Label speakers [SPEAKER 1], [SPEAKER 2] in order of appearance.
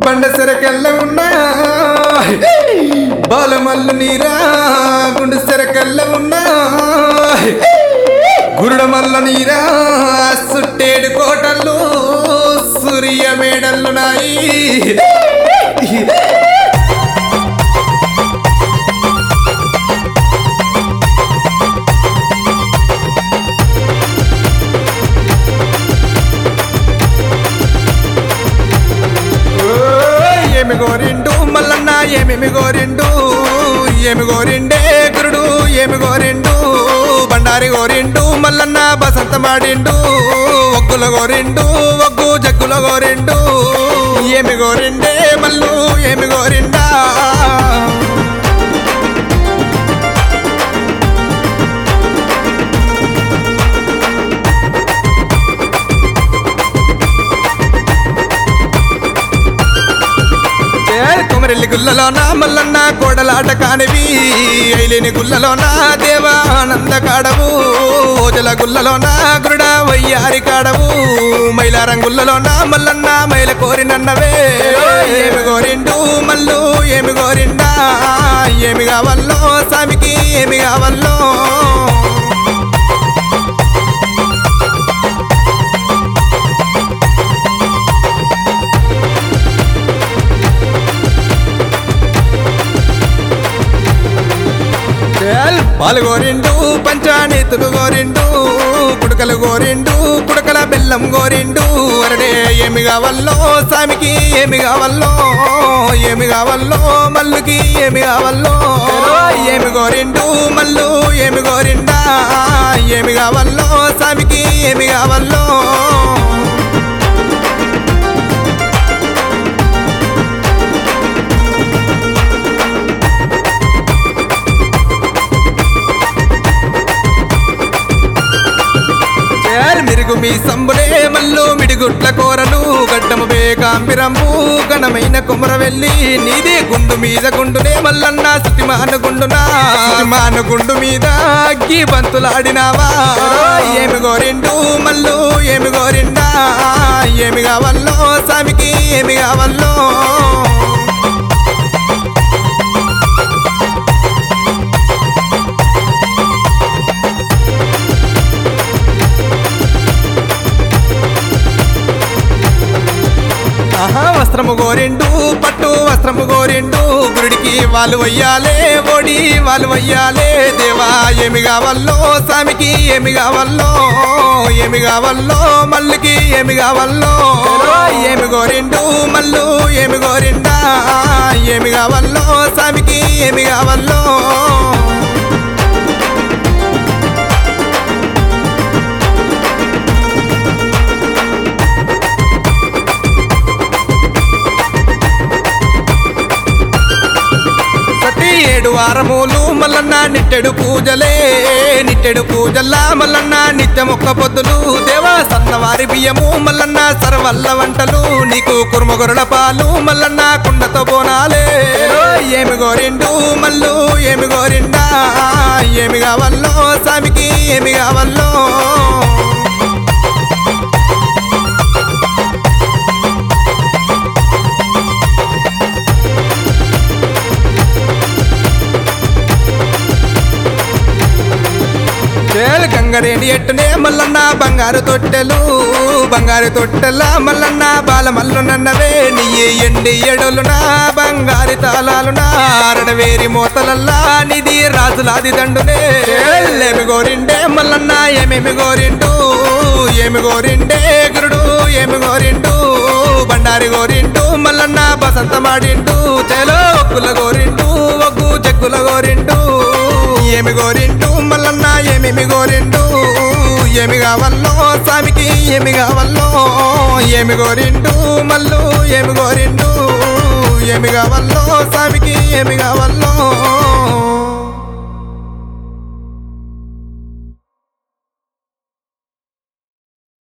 [SPEAKER 1] బండ సెరకెల్ల ఉన్నా బాలమల్లు నీరా గుండు సెరకెల్ల ఉన్నా గురుడమల్ల నీరా సుట్టేడు కోటలు సూర్య మేడల్లు నాయి ఓయ్ ఏమి గోరిండు మల్లన్న ఏమేమి గోరిండు ఏమి గోరిండే గురుడు ఏమి గోరిండు బండారి గోరిండు మల్లన్న బసంత మాడిండు ఒగ్గుల గోరిండు ఒగ్గు జగ్గుల గోరిండు ఏమి గోరిండే మల్లు ఏమి గోరిండా ఏ కుమరెల్లి గుల్లలోన మల్లన్న కోడలాట కానివి ఐలేని గుల్లలోన దేవానంద కాడవు ఓజల గుల్లలోన గురుడ వయ్యారి కాడవు మైలారం గుల్లలోన మల్లన్న మైల కోరినన్నవే ఏమి కోరిండు మల్లు ఏమి కోరిండా ఏమి కావల్లో స్వామికి ఏమి కావల్లో చేల్ పాలు గోరిండు పంచానీతులు గోరిండు కుడకలు గోరిండు కుడకల బెల్లం గోరిండు అరడే ఏమి కావల్లో సామికి ఏమి కావల్లో ఏమి కావల్లో మల్లుకి ఏమి కావల్లో ఏమి గోరిండు మల్లు ఏమి గోరిండా ఏమి కావల్లో సామికి ఏమి కావల్లో చేర్ మిరుగు మీ సంబులే మల్లు మిడిగుట్ల కూరలు గడ్డము బేకాంబిరంబు ఘనమైన కుమర వెళ్ళి నీదే గుండు మీద గుండునే మల్లన్న సుతిమాన గుండునా సుతిమాన గుండు మీద అగ్గి బంతులాడినావా ఏమి గోరిండు మల్లు ఏమి గోరిండా ఏమి కావల్లో సామికి ఏమి కావల్లో ఆహా వస్త్రము గోరిండు పట్టు వస్త్రము గోరిండు గురుడికి వాళ్ళు వయ్యాలే ఓడి వాళ్ళు వయ్యాలే దేవా ఏమి కావల్లో స్వామికి ఏమి కావల్లో ఏమి కావల్లో మల్లుకి ఏమి కావల్లో ఏమి గోరిండు మల్లు ఏమి గోరిండా ఏమి కావల్లో స్వామికి ఏమి కావల్లో ప్రతి ఏడు వారములు మల్లన్న నిట్టెడు పూజలే నిట్టెడు పూజల్లా మల్లన్న నిత్యం ఒక్క పొద్దులు దేవా సన్నవారి బియ్యము మల్లన్న సర్వల్ల వంటలు నీకు కుర్మగొరల పాలు మల్లన్న కుండతో బోనాలే ఏమి గోరిండు మల్లు ఏమి గోరిండా ఏమి కావల్లో సామికి ఏమి కావల్లో చేలు గంగరేని ఎట్టునే మల్లన్న బంగారు తొట్టెలు బంగారు తొట్టెల మల్లన్న బాల మల్లునన్నవే నీ ఎండి ఎడలునా బంగారు తాళాలునా అరడవేరి మోతలల్లా నిధి రాజులాది దండునే ఏమి గోరిండే మల్లన్న ఏమేమి గోరిండు ఏమి గోరిండే గురుడు ఏమి గోరిండు బండారి గోరిండు మల్లన్న బసంత మాడిండు చేలో ఒక్కుల గోరిండు ఒగ్గు చెక్కుల గోరిండు ఏమి గోరిండు మల్లన్న ఏమేమి గోరిండు ఏమి కావల్లో స్వామికి ఏమి కావల్లో ఏమి గోరిండు మల్లు ఏమి గోరిండు ఏమి కావల్లో స్వామికి ఏమి కావల్లో